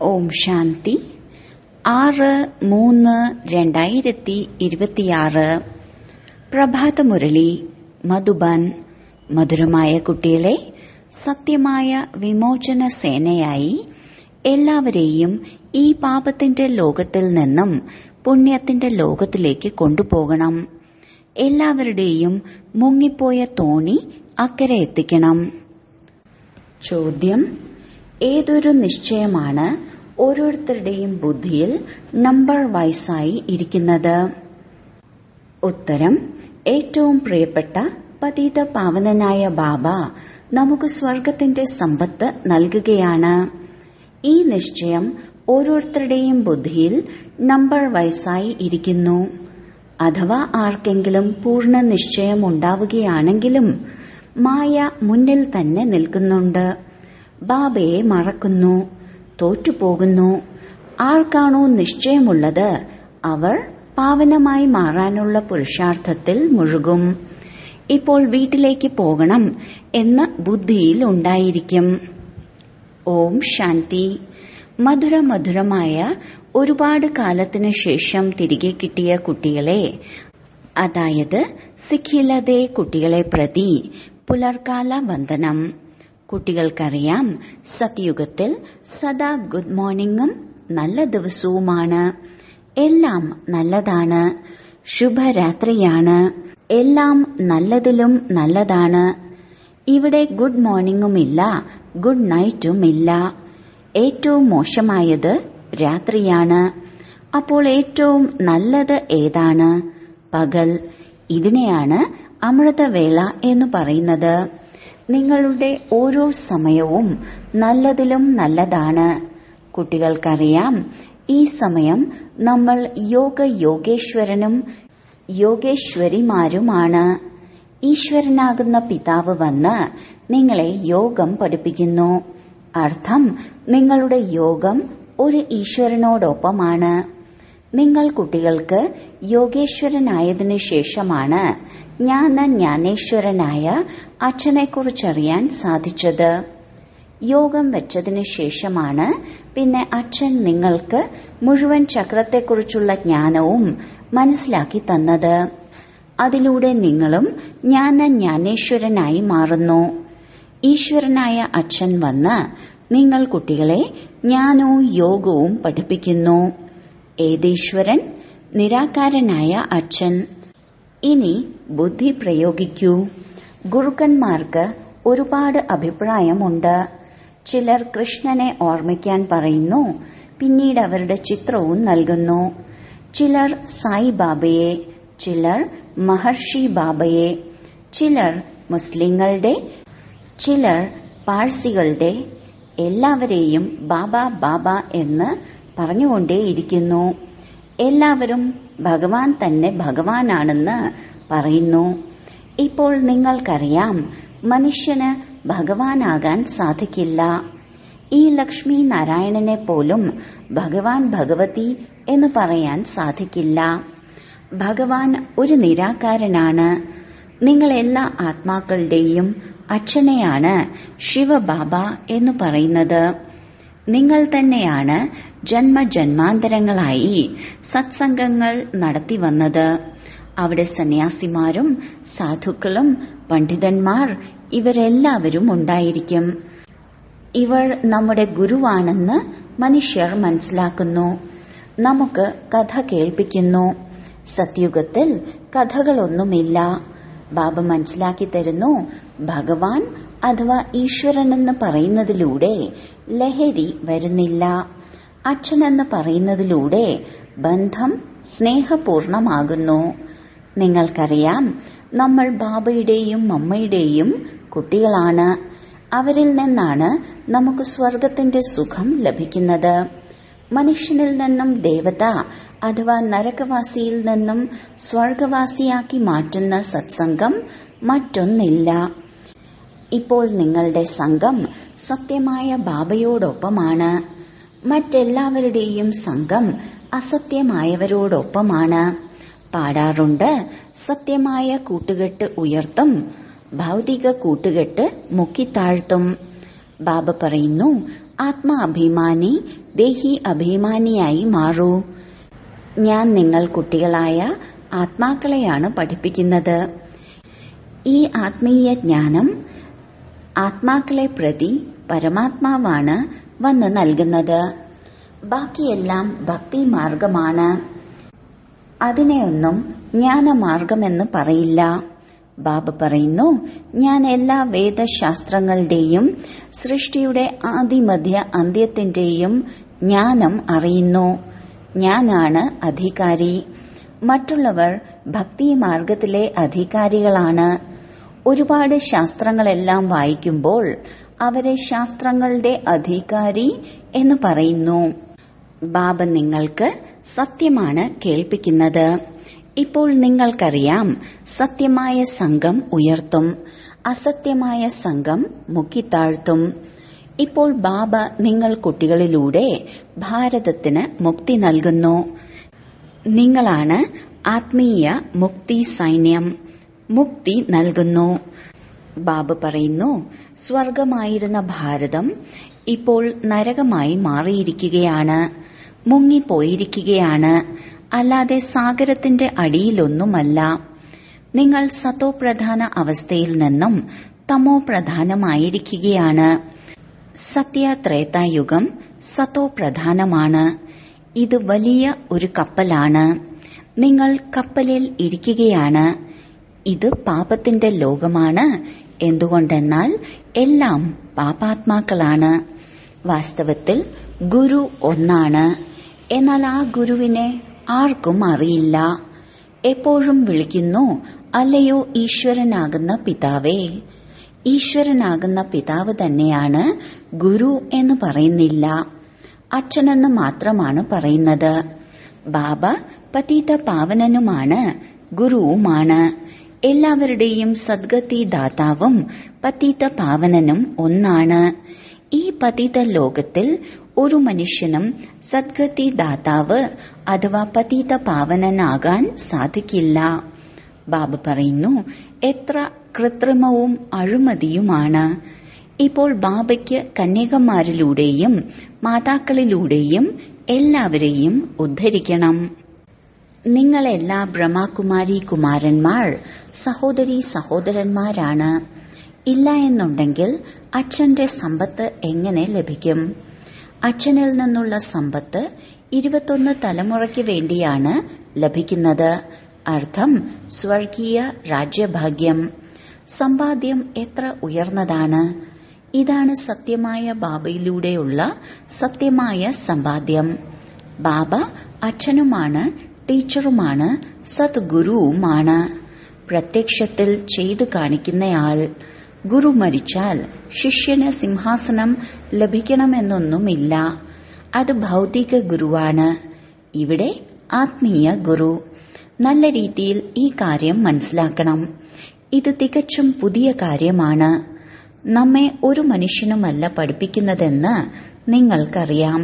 ഓം ശാന്തി ആറ് മൂന്ന് രണ്ടായിരത്തി ഇരുപത്തിയാറ് പ്രഭാതമുരളി മധുബൻ മധുരമായ കുട്ടികളെ സത്യമായ വിമോചന സേനയായി എല്ലാവരെയും ഈ പാപത്തിന്റെ ലോകത്തിൽ നിന്നും പുണ്യത്തിന്റെ ലോകത്തിലേക്ക് കൊണ്ടുപോകണം എല്ലാവരുടെയും മുങ്ങിപ്പോയ തോണി അക്കരെ എത്തിക്കണം ചോദ്യം ഏതൊരു നിശ്ചയമാണ് ഓരോരുത്തരുടെയും ബുദ്ധിയിൽ നമ്പർ വൈസായി ഇരിക്കുന്നത് ഉത്തരം ഏറ്റവും പ്രിയപ്പെട്ട പതീത പാവനനായ ബാബ നമുക്ക് സ്വർഗത്തിന്റെ സമ്പത്ത് നൽകുകയാണ് ഈ നിശ്ചയം ഓരോരുത്തരുടെയും ബുദ്ധിയിൽ നമ്പർ വയസ്സായി ഇരിക്കുന്നു അഥവാ ആർക്കെങ്കിലും പൂർണ്ണ നിശ്ചയം ഉണ്ടാവുകയാണെങ്കിലും മായ മുന്നിൽ തന്നെ നിൽക്കുന്നുണ്ട് ബാബയെ മറക്കുന്നു തോറ്റുപോകുന്നു ആർക്കാണോ നിശ്ചയമുള്ളത് അവർ പാവനമായി മാറാനുള്ള പുരുഷാർത്ഥത്തിൽ മുഴുകും ഇപ്പോൾ വീട്ടിലേക്ക് പോകണം എന്ന് ബുദ്ധിയിൽ ഉണ്ടായിരിക്കും ഓം ശാന്തി മധുര മധുരമായ ഒരുപാട് കാലത്തിനു ശേഷം തിരികെ കിട്ടിയ കുട്ടികളെ അതായത് സിഖിലതെ കുട്ടികളെ പ്രതി പുലർക്കാല വന്ദനം കുട്ടികൾക്കറിയാം സത്യുഗത്തിൽ സദാ ഗുഡ് മോർണിംഗും നല്ല ദിവസവുമാണ് എല്ലാം നല്ലതാണ് ശുഭരാത്രിയാണ് എല്ലാം നല്ലതിലും നല്ലതാണ് ഇവിടെ ഗുഡ് മോർണിംഗുമില്ല ഗുഡ് നൈറ്റും ഇല്ല ഏറ്റവും മോശമായത് രാത്രിയാണ് അപ്പോൾ ഏറ്റവും നല്ലത് ഏതാണ് പകൽ ഇതിനെയാണ് അമൃതവേള എന്ന് പറയുന്നത് നിങ്ങളുടെ ഓരോ സമയവും നല്ലതിലും നല്ലതാണ് കുട്ടികൾക്കറിയാം ഈ സമയം നമ്മൾ യോഗ യോഗേശ്വരനും യോഗേശ്വരിമാരുമാണ് ഈശ്വരനാകുന്ന പിതാവ് വന്ന് നിങ്ങളെ യോഗം പഠിപ്പിക്കുന്നു അർത്ഥം നിങ്ങളുടെ യോഗം ഒരു ഈശ്വരനോടൊപ്പമാണ് നിങ്ങൾ കുട്ടികൾക്ക് യോഗേശ്വരനായതിനു ശേഷമാണ് ജ്ഞാന ജ്ഞാനേശ്വരനായ അച്ഛനെക്കുറിച്ചറിയാൻ സാധിച്ചത് യോഗം വെച്ചതിനു ശേഷമാണ് പിന്നെ അച്ഛൻ നിങ്ങൾക്ക് മുഴുവൻ ചക്രത്തെക്കുറിച്ചുള്ള ജ്ഞാനവും മനസ്സിലാക്കി തന്നത് അതിലൂടെ നിങ്ങളും ജ്ഞാന ജ്ഞാനേശ്വരനായി മാറുന്നു ഈശ്വരനായ അച്ഛൻ വന്ന് നിങ്ങൾ കുട്ടികളെ ജ്ഞാനവും യോഗവും പഠിപ്പിക്കുന്നു ഏതീശ്വരൻ നിരാകാരനായ അച്ഛൻ ഇനി ബുദ്ധി പ്രയോഗിക്കൂ ഗുരുക്കന്മാർക്ക് ഒരുപാട് അഭിപ്രായമുണ്ട് ചിലർ കൃഷ്ണനെ ഓർമ്മിക്കാൻ പറയുന്നു പിന്നീട് അവരുടെ ചിത്രവും നൽകുന്നു ചിലർ സായിബാബയെ ചിലർ മഹർഷി ബാബയെ ചിലർ മുസ്ലിങ്ങളുടെ ചിലർ പാഴ്സികളുടെ എല്ലാവരെയും ബാബ ബാബ എന്ന് പറഞ്ഞുകൊണ്ടേയിരിക്കുന്നു എല്ലാവരും ഭഗവാൻ തന്നെ ഭഗവാനാണെന്ന് പറയുന്നു ഇപ്പോൾ നിങ്ങൾക്കറിയാം മനുഷ്യന് ഭഗവാനാകാൻ സാധിക്കില്ല ഈ ലക്ഷ്മി നാരായണനെ പോലും ഭഗവാൻ ഭഗവതി എന്ന് പറയാൻ സാധിക്കില്ല ഭഗവാൻ ഒരു നിരാകാരനാണ് നിങ്ങൾ എല്ലാ ആത്മാക്കളുടെയും അച്ഛനെയാണ് ശിവബാബ എന്ന് പറയുന്നത് നിങ്ങൾ തന്നെയാണ് ജന്മജന്മാന്തരങ്ങളായി സത്സംഗങ്ങൾ നടത്തി വന്നത് അവിടെ സന്യാസിമാരും സാധുക്കളും പണ്ഡിതന്മാർ ഇവരെല്ലാവരും ഉണ്ടായിരിക്കും ഇവർ നമ്മുടെ ഗുരുവാണെന്ന് മനുഷ്യർ മനസ്സിലാക്കുന്നു നമുക്ക് കഥ കേൾപ്പിക്കുന്നു സത്യുഗത്തിൽ കഥകളൊന്നുമില്ല ബാബ മനസ്സിലാക്കി തരുന്നു ഭഗവാൻ അഥവാ ഈശ്വരനെന്ന് പറയുന്നതിലൂടെ ലഹരി വരുന്നില്ല അച്ഛനെന്ന് പറയുന്നതിലൂടെ ബന്ധം സ്നേഹപൂർണമാകുന്നു നിങ്ങൾക്കറിയാം നമ്മൾ ബാബയുടെയും മമ്മയുടെയും കുട്ടികളാണ് അവരിൽ നിന്നാണ് നമുക്ക് സ്വർഗത്തിന്റെ സുഖം ലഭിക്കുന്നത് മനുഷ്യനിൽ നിന്നും ദേവത അഥവാ നരകവാസിയിൽ നിന്നും സ്വർഗവാസിയാക്കി മാറ്റുന്ന സത്സംഗം മറ്റൊന്നില്ല ഇപ്പോൾ നിങ്ങളുടെ സംഘം സത്യമായ ബാബയോടൊപ്പമാണ് മറ്റെല്ലാവരുടെയും സംഘം അസത്യമായവരോടൊപ്പമാണ് പാടാറുണ്ട് സത്യമായ കൂട്ടുകെട്ട് ഉയർത്തും ഭൗതിക കൂട്ടുകെട്ട് മുക്കിത്താഴ്ത്തും ബാബ പറയുന്നു ആത്മാഭിമാനി ദേഹി അഭിമാനിയായി മാറൂ ഞാൻ നിങ്ങൾ കുട്ടികളായ ആത്മാക്കളെയാണ് പഠിപ്പിക്കുന്നത് ഈ ആത്മീയ ജ്ഞാനം ആത്മാക്കളെ പ്രതി പരമാത്മാവാണ് വന്ന് നൽകുന്നത് ബാക്കിയെല്ലാം ഭക്തി മാർഗമാണ് അതിനെയൊന്നും ജ്ഞാനമാർഗമെന്ന് പറയില്ല ബാബ പറയുന്നു ഞാൻ എല്ലാ വേദശാസ്ത്രങ്ങളുടെയും സൃഷ്ടിയുടെ ആദിമധ്യ അന്ത്യത്തിന്റെയും ജ്ഞാനം അറിയുന്നു ഞാനാണ് അധികാരി മറ്റുള്ളവർ ഭക്തി മാർഗത്തിലെ അധികാരികളാണ് ഒരുപാട് ശാസ്ത്രങ്ങളെല്ലാം വായിക്കുമ്പോൾ അവരെ ശാസ്ത്രങ്ങളുടെ അധികാരി എന്ന് പറയുന്നു ബാബ നിങ്ങൾക്ക് സത്യമാണ് കേൾപ്പിക്കുന്നത് ഇപ്പോൾ നിങ്ങൾക്കറിയാം സത്യമായ സംഘം ഉയർത്തും അസത്യമായ സംഘം മുക്കിത്താഴ്ത്തും ഇപ്പോൾ ബാബ നിങ്ങൾ കുട്ടികളിലൂടെ ഭാരതത്തിന് മുക്തി നൽകുന്നു നിങ്ങളാണ് ആത്മീയ മുക്തി സൈന്യം മുക്തി നൽകുന്നു ബാബ പറയുന്നു സ്വർഗമായിരുന്ന ഭാരതം ഇപ്പോൾ നരകമായി മാറിയിരിക്കുകയാണ് മുങ്ങിപ്പോയിരിക്കുകയാണ് അല്ലാതെ സാഗരത്തിന്റെ അടിയിലൊന്നുമല്ല നിങ്ങൾ സത്തോ പ്രധാന അവസ്ഥയിൽ നിന്നും തമോ പ്രധാനമായിരിക്കുകയാണ് സത്യത്രേതായുഗം സത്തോ പ്രധാനമാണ് ഇത് വലിയ ഒരു കപ്പലാണ് നിങ്ങൾ കപ്പലിൽ ഇരിക്കുകയാണ് ഇത് പാപത്തിന്റെ ലോകമാണ് എന്തുകൊണ്ടെന്നാൽ എല്ലാം പാപാത്മാക്കളാണ് വാസ്തവത്തിൽ ഗുരു ഒന്നാണ് എന്നാൽ ആ ഗുരുവിനെ ആർക്കും അറിയില്ല എപ്പോഴും വിളിക്കുന്നു അല്ലയോ ഈശ്വരനാകുന്ന പിതാവേ ഈശ്വരനാകുന്ന പിതാവ് തന്നെയാണ് ഗുരു എന്ന് പറയുന്നില്ല അച്ഛനെന്ന് മാത്രമാണ് പറയുന്നത് ബാബ പതീത പാവനനുമാണ് ഗുരുവുമാണ് എല്ലാവരുടെയും സദ്ഗതി ദാതാവും പതീത പാവനനും ഒന്നാണ് ഈ പതിത ലോകത്തിൽ ഒരു മനുഷ്യനും സദ്ഗതി ദാതാവ് അഥവാ പതീത പാവനനാകാൻ സാധിക്കില്ല ബാബ പറയുന്നു എത്ര കൃത്രിമവും അഴിമതിയുമാണ് ഇപ്പോൾ ബാബയ്ക്ക് കന്യകമാരിലൂടെയും മാതാക്കളിലൂടെയും എല്ലാവരെയും ഉദ്ധരിക്കണം നിങ്ങളെല്ലാ ബ്രഹ്മകുമാരി കുമാരന്മാർ സഹോദരി സഹോദരന്മാരാണ് ഇല്ല എന്നുണ്ടെങ്കിൽ അച്ഛന്റെ സമ്പത്ത് എങ്ങനെ ലഭിക്കും അച്ഛനിൽ നിന്നുള്ള സമ്പത്ത് ഇരുപത്തൊന്ന് തലമുറയ്ക്ക് വേണ്ടിയാണ് ലഭിക്കുന്നത് അർത്ഥം സ്വർഗീയ രാജ്യഭാഗ്യം സമ്പാദ്യം എത്ര ഉയർന്നതാണ് ഇതാണ് സത്യമായ ബാബയിലൂടെയുള്ള സത്യമായ സമ്പാദ്യം ബാബ അച്ഛനുമാണ് ടീച്ചറുമാണ് സദ്ഗുരുവുമാണ് പ്രത്യക്ഷത്തിൽ ചെയ്തു കാണിക്കുന്നയാൾ ഗുരു മരിച്ചാൽ ശിഷ്യന് സിംഹാസനം ലഭിക്കണമെന്നൊന്നുമില്ല അത് ഭൗതിക ഗുരുവാണ് ഇവിടെ ആത്മീയ ഗുരു നല്ല രീതിയിൽ ഈ കാര്യം മനസ്സിലാക്കണം ഇത് തികച്ചും പുതിയ കാര്യമാണ് നമ്മെ ഒരു മനുഷ്യനുമല്ല പഠിപ്പിക്കുന്നതെന്ന് നിങ്ങൾക്കറിയാം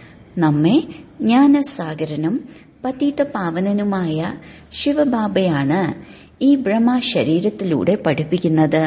നമ്മെ ജ്ഞാനസാഗരനും പതീത പാവനനുമായ ശിവബാബയാണ് ഈ ബ്രഹ്മ ശരീരത്തിലൂടെ പഠിപ്പിക്കുന്നത്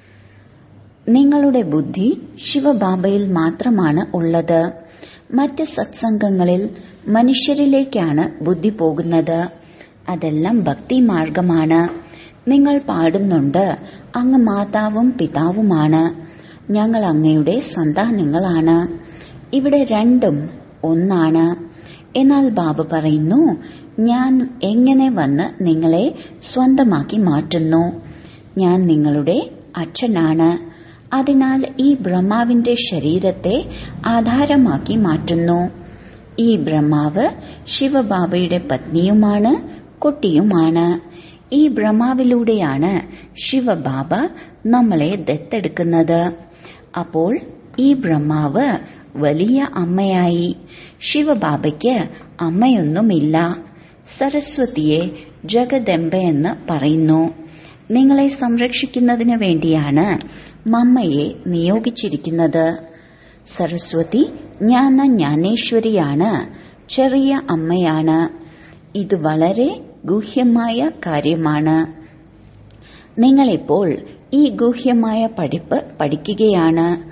നിങ്ങളുടെ ബുദ്ധി ശിവബാബയിൽ മാത്രമാണ് ഉള്ളത് മറ്റ് സത്സംഗങ്ങളിൽ മനുഷ്യരിലേക്കാണ് ബുദ്ധി പോകുന്നത് അതെല്ലാം ഭക്തി മാർഗമാണ് നിങ്ങൾ പാടുന്നുണ്ട് അങ്ങ് മാതാവും പിതാവുമാണ് ഞങ്ങൾ അങ്ങയുടെ സന്താനങ്ങളാണ് ഇവിടെ രണ്ടും ഒന്നാണ് എന്നാൽ ബാബ പറയുന്നു ഞാൻ എങ്ങനെ വന്ന് നിങ്ങളെ സ്വന്തമാക്കി മാറ്റുന്നു ഞാൻ നിങ്ങളുടെ അച്ഛനാണ് അതിനാൽ ഈ ബ്രഹ്മാവിന്റെ ശരീരത്തെ ആധാരമാക്കി മാറ്റുന്നു ഈ ബ്രഹ്മാവ് ശിവബാബയുടെ പത്നിയുമാണ് കുട്ടിയുമാണ് ഈ ബ്രഹ്മാവിലൂടെയാണ് ശിവബാബ നമ്മളെ ദത്തെടുക്കുന്നത് അപ്പോൾ ഈ ബ്രഹ്മാവ് വലിയ അമ്മയായി ശിവബാബയ്ക്ക് അമ്മയൊന്നുമില്ല സരസ്വതിയെ ജഗദംബയെന്ന് പറയുന്നു നിങ്ങളെ സംരക്ഷിക്കുന്നതിന് വേണ്ടിയാണ് മമ്മയെ നിയോഗിച്ചിരിക്കുന്നത് സരസ്വതി ജ്ഞാന ജ്ഞാനേശ്വരിയാണ് ചെറിയ അമ്മയാണ് ഇത് വളരെ ഗൂഹ്യമായ കാര്യമാണ് നിങ്ങളിപ്പോൾ ഈ ഗൂഹ്യമായ പഠിപ്പ് പഠിക്കുകയാണ്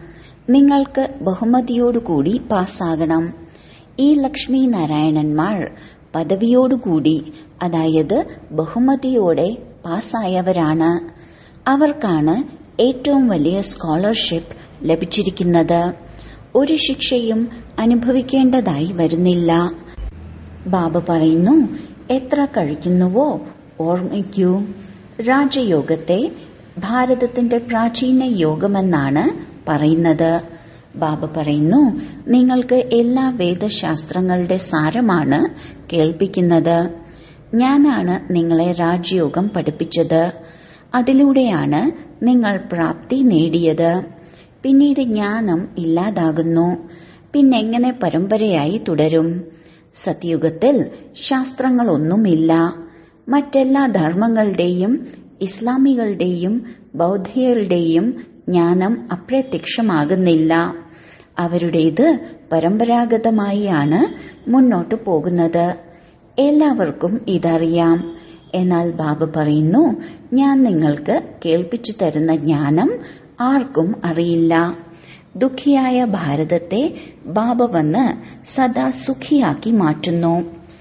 നിങ്ങൾക്ക് ബഹുമതിയോടുകൂടി പാസ്സാകണം ഈ ലക്ഷ്മി നാരായണന്മാർ പദവിയോടുകൂടി അതായത് ബഹുമതിയോടെ പാസ്സായവരാണ് അവർക്കാണ് ഏറ്റവും വലിയ സ്കോളർഷിപ്പ് ലഭിച്ചിരിക്കുന്നത് ഒരു ശിക്ഷയും അനുഭവിക്കേണ്ടതായി വരുന്നില്ല ബാബ പറയുന്നു എത്ര കഴിക്കുന്നുവോ ഓർമ്മിക്കൂ രാജയോഗത്തെ ഭാരതത്തിന്റെ പ്രാചീന യോഗമെന്നാണ് പറയുന്നത് ബാബ പറയുന്നു നിങ്ങൾക്ക് എല്ലാ വേദശാസ്ത്രങ്ങളുടെ സാരമാണ് കേൾപ്പിക്കുന്നത് ഞാനാണ് നിങ്ങളെ രാജയോഗം പഠിപ്പിച്ചത് അതിലൂടെയാണ് നിങ്ങൾ പ്രാപ്തി നേടിയത് പിന്നീട് ജ്ഞാനം ഇല്ലാതാകുന്നു പിന്നെങ്ങനെ പരമ്പരയായി തുടരും സത്യുഗത്തിൽ ശാസ്ത്രങ്ങളൊന്നുമില്ല മറ്റെല്ലാ ധർമ്മങ്ങളുടെയും ഇസ്ലാമികളുടെയും ബൗദ്ധിയരുടെയും ജ്ഞാനം അപ്രത്യക്ഷമാകുന്നില്ല അവരുടേത് പരമ്പരാഗതമായാണ് മുന്നോട്ടു പോകുന്നത് എല്ലാവർക്കും ഇതറിയാം എന്നാൽ ബാബ പറയുന്നു ഞാൻ നിങ്ങൾക്ക് കേൾപ്പിച്ചു തരുന്ന ജ്ഞാനം ആർക്കും അറിയില്ല ദുഃഖിയായ ഭാരതത്തെ ബാബ വന്ന് സദാ സുഖിയാക്കി മാറ്റുന്നു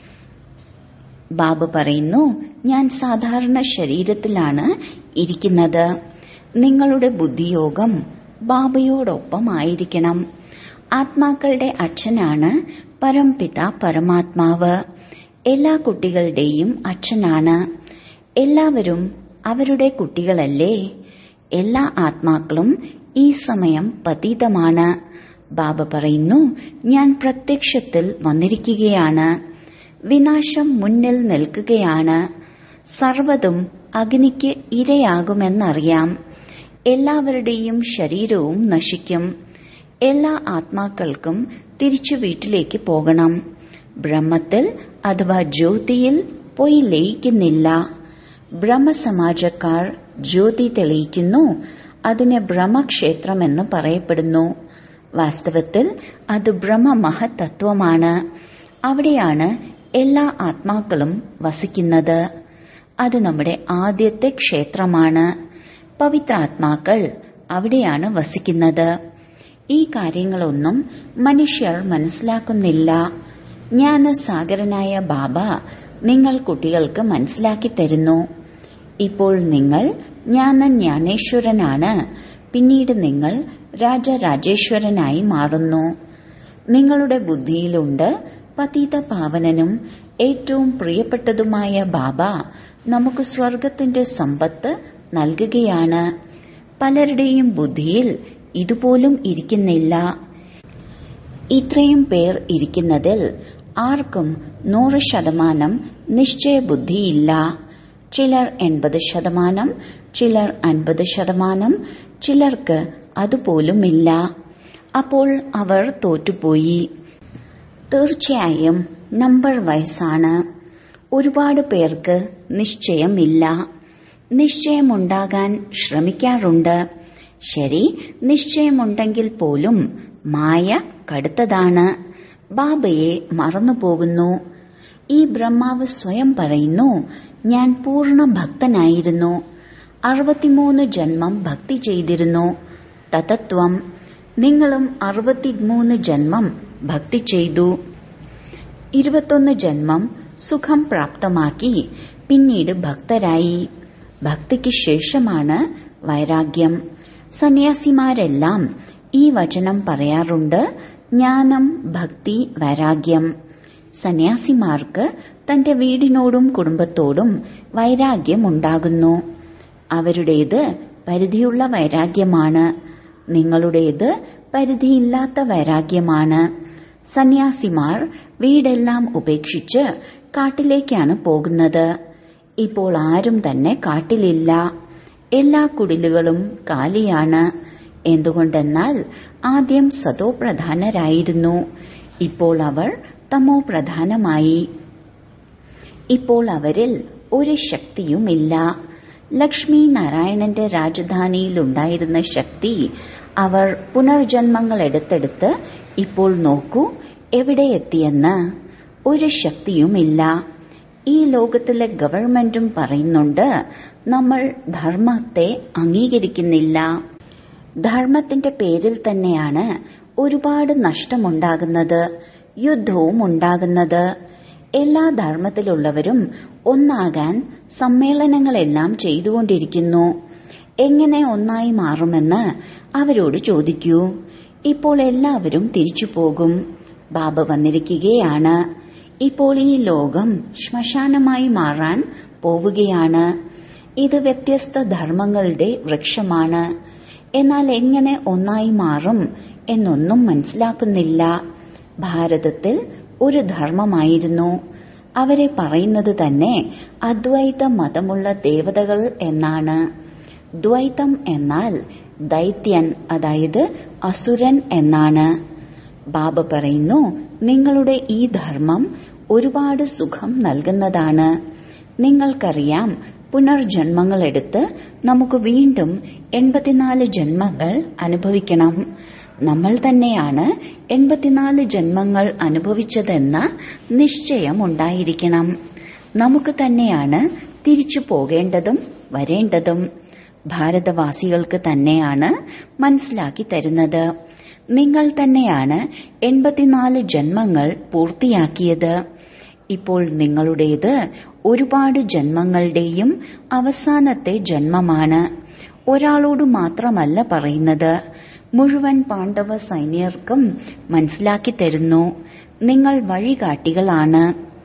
ബാബ പറയുന്നു ഞാൻ സാധാരണ ശരീരത്തിലാണ് ഇരിക്കുന്നത് നിങ്ങളുടെ ബുദ്ധിയോഗം ബാബയോടൊപ്പമായിരിക്കണം ആത്മാക്കളുടെ അച്ഛനാണ് പരംപിത പരമാത്മാവ് എല്ലാ കുട്ടികളുടെയും അച്ഛനാണ് എല്ലാവരും അവരുടെ കുട്ടികളല്ലേ എല്ലാ ആത്മാക്കളും ഈ സമയം പതീതമാണ് ബാബ പറയുന്നു ഞാൻ പ്രത്യക്ഷത്തിൽ വന്നിരിക്കുകയാണ് വിനാശം മുന്നിൽ നിൽക്കുകയാണ് സർവതും അഗ്നിക്ക് ഇരയാകുമെന്നറിയാം എല്ലാവരുടെയും ശരീരവും നശിക്കും എല്ലാ ആത്മാക്കൾക്കും തിരിച്ചു വീട്ടിലേക്ക് പോകണം ബ്രഹ്മത്തിൽ അഥവാ ജ്യോതിയിൽ പോയി ലയിക്കുന്നില്ല ബ്രഹ്മസമാജക്കാർ ജ്യോതി തെളിയിക്കുന്നു അതിന് ബ്രഹ്മക്ഷേത്രമെന്ന് പറയപ്പെടുന്നു വാസ്തവത്തിൽ അത് ബ്രഹ്മമഹത്തത്വമാണ് അവിടെയാണ് എല്ലാ ആത്മാക്കളും വസിക്കുന്നത് അത് നമ്മുടെ ആദ്യത്തെ ക്ഷേത്രമാണ് പവിത്രാത്മാക്കൾ അവിടെയാണ് വസിക്കുന്നത് ഈ കാര്യങ്ങളൊന്നും മനുഷ്യർ മനസ്സിലാക്കുന്നില്ല ജ്ഞാനസാഗരനായ ബാബ നിങ്ങൾ കുട്ടികൾക്ക് മനസ്സിലാക്കി തരുന്നു ഇപ്പോൾ നിങ്ങൾ ജ്ഞാന ജ്ഞാനേശ്വരനാണ് പിന്നീട് നിങ്ങൾ രാജരാജേശ്വരനായി മാറുന്നു നിങ്ങളുടെ ബുദ്ധിയിലുണ്ട് പതീത പാവനനും ഏറ്റവും പ്രിയപ്പെട്ടതുമായ ബാബ നമുക്ക് സ്വർഗത്തിന്റെ സമ്പത്ത് നൽകുകയാണ് പലരുടെയും ബുദ്ധിയിൽ ഇതുപോലും ഇരിക്കുന്നില്ല ഇത്രയും പേർ ഇരിക്കുന്നതിൽ ആർക്കും നൂറ് ശതമാനം നിശ്ചയബുദ്ധിയില്ല ചിലർ എൺപത് ശതമാനം ചിലർ അൻപത് ശതമാനം ചിലർക്ക് അതുപോലുമില്ല അപ്പോൾ അവർ തോറ്റുപോയി തീർച്ചയായും നമ്പർ വയസ്സാണ് ഒരുപാട് പേർക്ക് നിശ്ചയമില്ല നിശ്ചയമുണ്ടാകാൻ ശ്രമിക്കാറുണ്ട് ശരി നിശ്ചയമുണ്ടെങ്കിൽ പോലും മായ കടുത്തതാണ് ബാബയെ മറന്നുപോകുന്നു ഈ ബ്രഹ്മാവ് സ്വയം പറയുന്നു ഞാൻ പൂർണ്ണ ഭക്തനായിരുന്നു അറുപത്തിമൂന്ന് ജന്മം ഭക്തി ചെയ്തിരുന്നു തതത്വം നിങ്ങളും അറുപത്തിമൂന്ന് ജന്മം ഭക്തി ചെയ്തു ഇരുപത്തൊന്ന് ജന്മം സുഖം പ്രാപ്തമാക്കി പിന്നീട് ഭക്തരായി ഭക്തിക്ക് ശേഷമാണ് വൈരാഗ്യം സന്യാസിമാരെല്ലാം ഈ വചനം പറയാറുണ്ട് ജ്ഞാനം ഭക്തി വൈരാഗ്യം സന്യാസിമാർക്ക് തന്റെ വീടിനോടും കുടുംബത്തോടും വൈരാഗ്യം ഉണ്ടാകുന്നു അവരുടേത് പരിധിയുള്ള വൈരാഗ്യമാണ് നിങ്ങളുടേത് പരിധിയില്ലാത്ത വൈരാഗ്യമാണ് സന്യാസിമാർ വീടെല്ലാം ഉപേക്ഷിച്ച് കാട്ടിലേക്കാണ് പോകുന്നത് ഇപ്പോൾ ആരും തന്നെ കാട്ടിലില്ല എല്ലാ കുടിലുകളും കാലിയാണ് എന്തുകൊണ്ടെന്നാൽ ആദ്യം സതോ പ്രധാനരായിരുന്നു ഇപ്പോൾ അവർ തമോ പ്രധാനമായി ഇപ്പോൾ അവരിൽ ഒരു ശക്തിയുമില്ല ലക്ഷ്മി നാരായണന്റെ രാജധാനിയിലുണ്ടായിരുന്ന ശക്തി അവർ പുനർജന്മങ്ങൾ എടുത്തെടുത്ത് ഇപ്പോൾ നോക്കൂ എവിടെ എത്തിയെന്ന് ഒരു ശക്തിയുമില്ല ഈ ലോകത്തിലെ ഗവൺമെന്റും പറയുന്നുണ്ട് നമ്മൾ ധർമ്മത്തെ അംഗീകരിക്കുന്നില്ല ധർമ്മത്തിന്റെ പേരിൽ തന്നെയാണ് ഒരുപാട് നഷ്ടമുണ്ടാകുന്നത് യുദ്ധവും ഉണ്ടാകുന്നത് എല്ലാ ധർമ്മത്തിലുള്ളവരും ഒന്നാകാൻ സമ്മേളനങ്ങളെല്ലാം ചെയ്തുകൊണ്ടിരിക്കുന്നു എങ്ങനെ ഒന്നായി മാറുമെന്ന് അവരോട് ചോദിക്കൂ ഇപ്പോൾ എല്ലാവരും തിരിച്ചു പോകും ബാബ വന്നിരിക്കുകയാണ് ഇപ്പോൾ ഈ ലോകം ശ്മശാനമായി മാറാൻ പോവുകയാണ് ഇത് വ്യത്യസ്ത ധർമ്മങ്ങളുടെ വൃക്ഷമാണ് എന്നാൽ എങ്ങനെ ഒന്നായി മാറും എന്നൊന്നും മനസ്സിലാക്കുന്നില്ല ഭാരതത്തിൽ ഒരു ധർമ്മമായിരുന്നു അവരെ പറയുന്നത് തന്നെ അദ്വൈത മതമുള്ള ദേവതകൾ എന്നാണ് ദ്വൈതം എന്നാൽ ദൈത്യൻ അതായത് അസുരൻ എന്നാണ് ബാബ പറയുന്നു നിങ്ങളുടെ ഈ ധർമ്മം ഒരുപാട് സുഖം നൽകുന്നതാണ് നിങ്ങൾക്കറിയാം പുനർജന്മങ്ങൾ എടുത്ത് നമുക്ക് വീണ്ടും എൺപത്തിനാല് ജന്മങ്ങൾ അനുഭവിക്കണം നമ്മൾ തന്നെയാണ് എൺപത്തിനാല് ജന്മങ്ങൾ അനുഭവിച്ചതെന്ന നിശ്ചയം ഉണ്ടായിരിക്കണം നമുക്ക് തന്നെയാണ് തിരിച്ചു പോകേണ്ടതും വരേണ്ടതും ഭാരതവാസികൾക്ക് തന്നെയാണ് മനസ്സിലാക്കി തരുന്നത് നിങ്ങൾ തന്നെയാണ് എൺപത്തിനാല് ജന്മങ്ങൾ പൂർത്തിയാക്കിയത് ഇപ്പോൾ നിങ്ങളുടേത് ഒരുപാട് ജന്മങ്ങളുടെയും അവസാനത്തെ ജന്മമാണ് ഒരാളോട് മാത്രമല്ല പറയുന്നത് മുഴുവൻ പാണ്ഡവ സൈന്യർക്കും മനസ്സിലാക്കി തരുന്നു നിങ്ങൾ വഴികാട്ടികളാണ്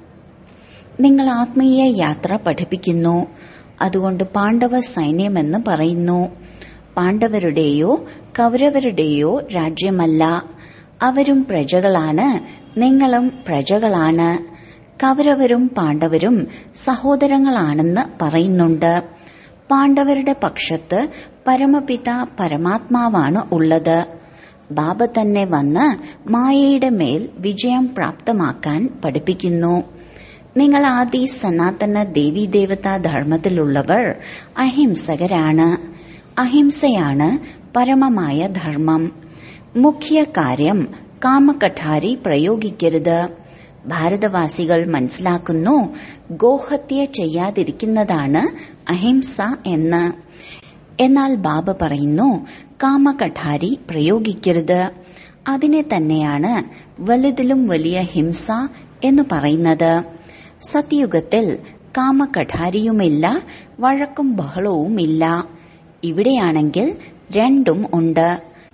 നിങ്ങൾ ആത്മീയ യാത്ര പഠിപ്പിക്കുന്നു അതുകൊണ്ട് പാണ്ഡവ സൈന്യമെന്ന് പറയുന്നു പാണ്ഡവരുടെയോ കൗരവരുടെയോ രാജ്യമല്ല അവരും പ്രജകളാണ് നിങ്ങളും പ്രജകളാണ് കൗരവരും പാണ്ഡവരും സഹോദരങ്ങളാണെന്ന് പറയുന്നുണ്ട് പാണ്ഡവരുടെ പക്ഷത്ത് പരമപിത പരമാത്മാവാണ് ഉള്ളത് ബാബ തന്നെ വന്ന് മായയുടെ മേൽ വിജയം പ്രാപ്തമാക്കാൻ പഠിപ്പിക്കുന്നു നിങ്ങൾ ആദി സനാതന ദേവീദേവതാ ധർമ്മത്തിലുള്ളവർ അഹിംസകരാണ് അഹിംസയാണ് പരമമായ ധർമ്മം മുഖ്യ കാര്യം കാമകഠാരി പ്രയോഗിക്കരുത് ഭാരതവാസികൾ മനസ്സിലാക്കുന്നു ഗോഹത്യ ചെയ്യാതിരിക്കുന്നതാണ് അഹിംസ എന്ന് എന്നാൽ ബാബ പറയുന്നു കാമകഠാരി പ്രയോഗിക്കരുത് അതിനെ തന്നെയാണ് വലുതിലും വലിയ ഹിംസ എന്ന് പറയുന്നത് സത്യുഗത്തിൽ കാമകഠാരിയുമില്ല വഴക്കും ബഹളവുമില്ല ഇവിടെയാണെങ്കിൽ രണ്ടും ഉണ്ട്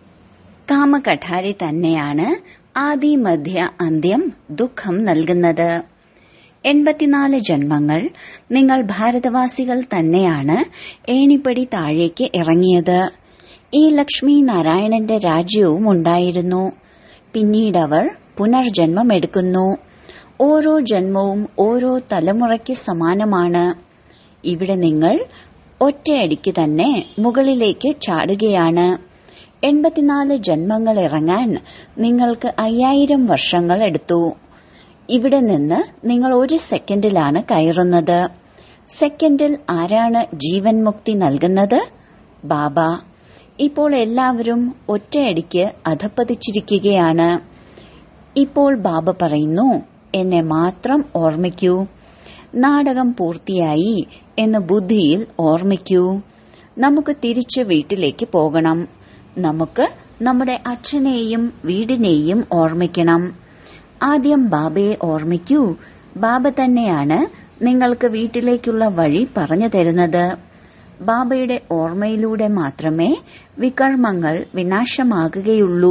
കാമകഠാരി തന്നെയാണ് ആദി മധ്യ അന്ത്യം ദുഃഖം നൽകുന്നത് എൺപത്തിനാല് ജന്മങ്ങൾ നിങ്ങൾ ഭാരതവാസികൾ തന്നെയാണ് ഏണിപ്പടി താഴേക്ക് ഇറങ്ങിയത് ഈ ലക്ഷ്മി നാരായണന്റെ രാജ്യവും ഉണ്ടായിരുന്നു പിന്നീടവർ പുനർജന്മം എടുക്കുന്നു ഓരോ ജന്മവും ഓരോ തലമുറയ്ക്ക് സമാനമാണ് ഇവിടെ നിങ്ങൾ ഒറ്റയടിക്ക് തന്നെ മുകളിലേക്ക് ചാടുകയാണ് എൺപത്തിനാല് ജന്മങ്ങൾ ഇറങ്ങാൻ നിങ്ങൾക്ക് അയ്യായിരം വർഷങ്ങൾ എടുത്തു ഇവിടെ നിന്ന് നിങ്ങൾ ഒരു സെക്കൻഡിലാണ് കയറുന്നത് സെക്കൻഡിൽ ആരാണ് ജീവൻ മുക്തി നൽകുന്നത് ബാബ ഇപ്പോൾ എല്ലാവരും ഒറ്റയടിക്ക് അധപ്പതിച്ചിരിക്കുകയാണ് ഇപ്പോൾ ബാബ പറയുന്നു എന്നെ മാത്രം ഓർമ്മിക്കൂ നാടകം പൂർത്തിയായി എന്ന് ബുദ്ധിയിൽ ഓർമ്മിക്കൂ നമുക്ക് തിരിച്ച് വീട്ടിലേക്ക് പോകണം നമുക്ക് നമ്മുടെ അച്ഛനെയും വീടിനെയും ഓർമ്മിക്കണം ആദ്യം ബാബയെ ഓർമ്മിക്കൂ ബാബ തന്നെയാണ് നിങ്ങൾക്ക് വീട്ടിലേക്കുള്ള വഴി പറഞ്ഞു തരുന്നത് ബാബയുടെ ഓർമ്മയിലൂടെ മാത്രമേ വികർമ്മങ്ങൾ വിനാശമാകുകയുള്ളൂ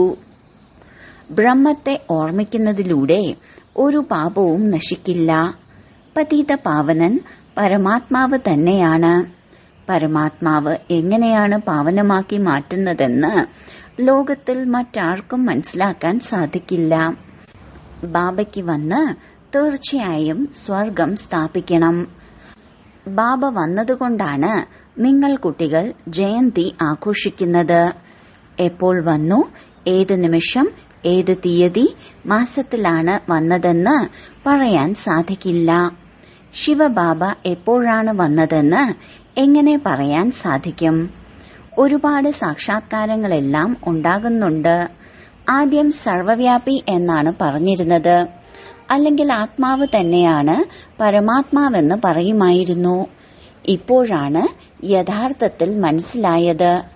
ബ്രഹ്മത്തെ ഓർമ്മിക്കുന്നതിലൂടെ ഒരു പാപവും നശിക്കില്ല പതീത പാവനൻ പരമാത്മാവ് തന്നെയാണ് പരമാത്മാവ് എങ്ങനെയാണ് പാവനമാക്കി മാറ്റുന്നതെന്ന് ലോകത്തിൽ മറ്റാർക്കും മനസ്സിലാക്കാൻ സാധിക്കില്ല ബാബയ്ക്ക് വന്ന് തീർച്ചയായും സ്വർഗം സ്ഥാപിക്കണം ബാബ വന്നതുകൊണ്ടാണ് നിങ്ങൾ കുട്ടികൾ ജയന്തി ആഘോഷിക്കുന്നത് എപ്പോൾ വന്നു ഏത് നിമിഷം ഏത് തീയതി മാസത്തിലാണ് വന്നതെന്ന് പറയാൻ സാധിക്കില്ല ശിവബാബ എപ്പോഴാണ് വന്നതെന്ന് എങ്ങനെ പറയാൻ സാധിക്കും ഒരുപാട് സാക്ഷാത്കാരങ്ങളെല്ലാം ഉണ്ടാകുന്നുണ്ട് ആദ്യം സർവവ്യാപി എന്നാണ് പറഞ്ഞിരുന്നത് അല്ലെങ്കിൽ ആത്മാവ് തന്നെയാണ് പരമാത്മാവെന്ന് പറയുമായിരുന്നു ഇപ്പോഴാണ് യഥാർത്ഥത്തിൽ മനസ്സിലായത്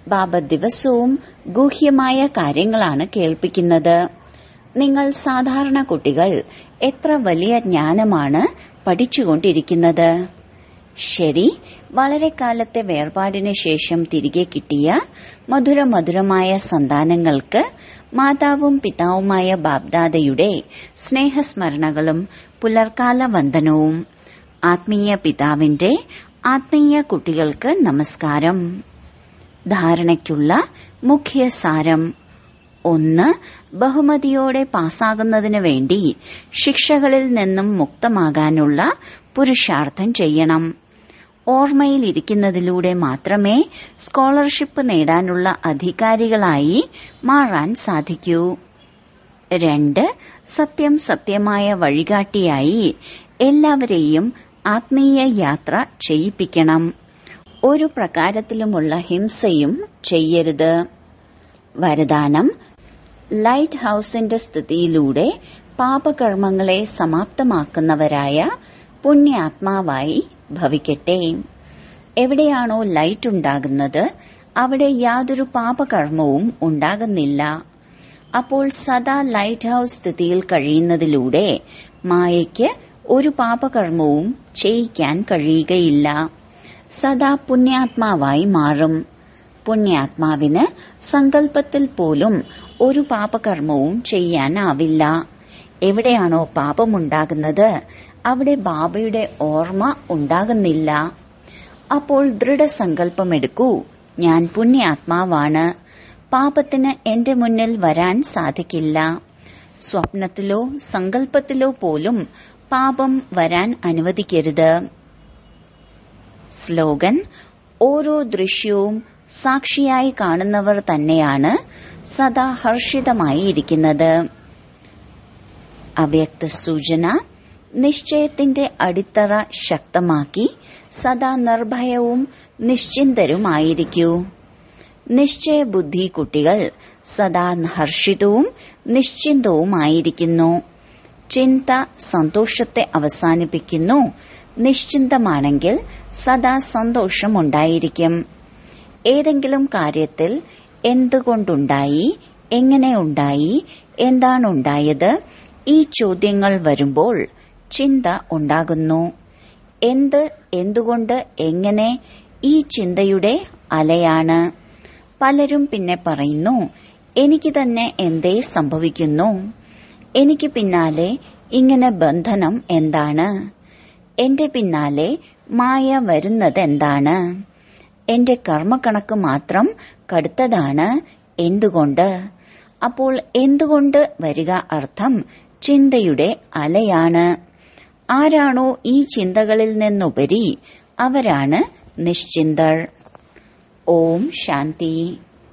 ബാബ ദിവസവും ഗൂഹ്യമായ കാര്യങ്ങളാണ് കേൾപ്പിക്കുന്നത് നിങ്ങൾ സാധാരണ കുട്ടികൾ എത്ര വലിയ ജ്ഞാനമാണ് പഠിച്ചുകൊണ്ടിരിക്കുന്നത് ശരി വളരെ കാലത്തെ വേർപാടിന് ശേഷം തിരികെ കിട്ടിയ മധുര മധുരമായ സന്താനങ്ങൾക്ക് മാതാവും പിതാവുമായ ബാബ്ദാദയുടെ സ്നേഹസ്മരണകളും പുലർക്കാല വന്ദനവും ആത്മീയ പിതാവിന്റെ ആത്മീയ കുട്ടികൾക്ക് നമസ്കാരം ധാരണയ്ക്കുള്ള മുഖ്യ സാരം ഒന്ന് ബഹുമതിയോടെ പാസ്സാകുന്നതിന് വേണ്ടി ശിക്ഷകളിൽ നിന്നും മുക്തമാകാനുള്ള പുരുഷാർത്ഥം ചെയ്യണം ഓർമ്മയിലിരിക്കുന്നതിലൂടെ മാത്രമേ സ്കോളർഷിപ്പ് നേടാനുള്ള അധികാരികളായി മാറാൻ സാധിക്കൂ രണ്ട് സത്യം സത്യമായ വഴികാട്ടിയായി എല്ലാവരെയും ആത്മീയ യാത്ര ചെയ്യിപ്പിക്കണം ഒരു പ്രകാരത്തിലുമുള്ള ഹിംസയും ചെയ്യരുത് വരദാനം ലൈറ്റ് ഹൌസിന്റെ സ്ഥിതിയിലൂടെ പാപകർമ്മങ്ങളെ സമാപ്തമാക്കുന്നവരായ പുണ്യാത്മാവായി ഭവിക്കട്ടെ എവിടെയാണോ ലൈറ്റ് ഉണ്ടാകുന്നത് അവിടെ യാതൊരു പാപകർമ്മവും ഉണ്ടാകുന്നില്ല അപ്പോൾ സദാ ലൈറ്റ് ഹൌസ് സ്ഥിതിയിൽ കഴിയുന്നതിലൂടെ മായയ്ക്ക് ഒരു പാപകർമ്മവും ചെയ്യിക്കാൻ കഴിയുകയില്ല സദാ പുണ്യാത്മാവായി മാറും പുണ്യാത്മാവിന് സങ്കല്പത്തിൽ പോലും ഒരു പാപകർമ്മവും ചെയ്യാനാവില്ല എവിടെയാണോ പാപമുണ്ടാകുന്നത് അവിടെ ബാബയുടെ ഓർമ്മ ഉണ്ടാകുന്നില്ല അപ്പോൾ ദൃഢസങ്കല്പമെടുക്കൂ ഞാൻ പുണ്യാത്മാവാണ് പാപത്തിന് എന്റെ മുന്നിൽ വരാൻ സാധിക്കില്ല സ്വപ്നത്തിലോ സങ്കല്പത്തിലോ പോലും പാപം വരാൻ അനുവദിക്കരുത് സ്ലോഗൻ ഓരോ ദൃശ്യവും സാക്ഷിയായി കാണുന്നവർ തന്നെയാണ് സദാ ഹർഷിതമായി ഇരിക്കുന്നത് അവ്യക്ത സൂചന നിശ്ചയത്തിന്റെ അടിത്തറ ശക്തമാക്കി സദാ നിർഭയവും നിശ്ചിന്തരുമായിരിക്കൂ നിശ്ചയ ബുദ്ധി കുട്ടികൾ സദാ ഹർഷിതവും നിശ്ചിന്തവുമായിരിക്കുന്നു ചിന്ത സന്തോഷത്തെ അവസാനിപ്പിക്കുന്നു നിശ്ചിന്തമാണെങ്കിൽ സദാ സന്തോഷമുണ്ടായിരിക്കും ഏതെങ്കിലും കാര്യത്തിൽ എന്തുകൊണ്ടുണ്ടായി എങ്ങനെ ഉണ്ടായി എന്താണുണ്ടായത് ഈ ചോദ്യങ്ങൾ വരുമ്പോൾ ചിന്ത ഉണ്ടാകുന്നു എന്ത് എന്തുകൊണ്ട് എങ്ങനെ ഈ ചിന്തയുടെ അലയാണ് പലരും പിന്നെ പറയുന്നു എനിക്ക് തന്നെ എന്തേ സംഭവിക്കുന്നു എനിക്ക് പിന്നാലെ ഇങ്ങനെ ബന്ധനം എന്താണ് എന്റെ പിന്നാലെ മായ വരുന്നത് എന്താണ് എന്റെ കർമ്മക്കണക്ക് മാത്രം കടുത്തതാണ് എന്തുകൊണ്ട് അപ്പോൾ എന്തുകൊണ്ട് വരിക അർത്ഥം ചിന്തയുടെ അലയാണ് ആരാണോ ഈ ചിന്തകളിൽ നിന്നുപരി അവരാണ് നിശ്ചിന്തർ ഓം ശാന്തി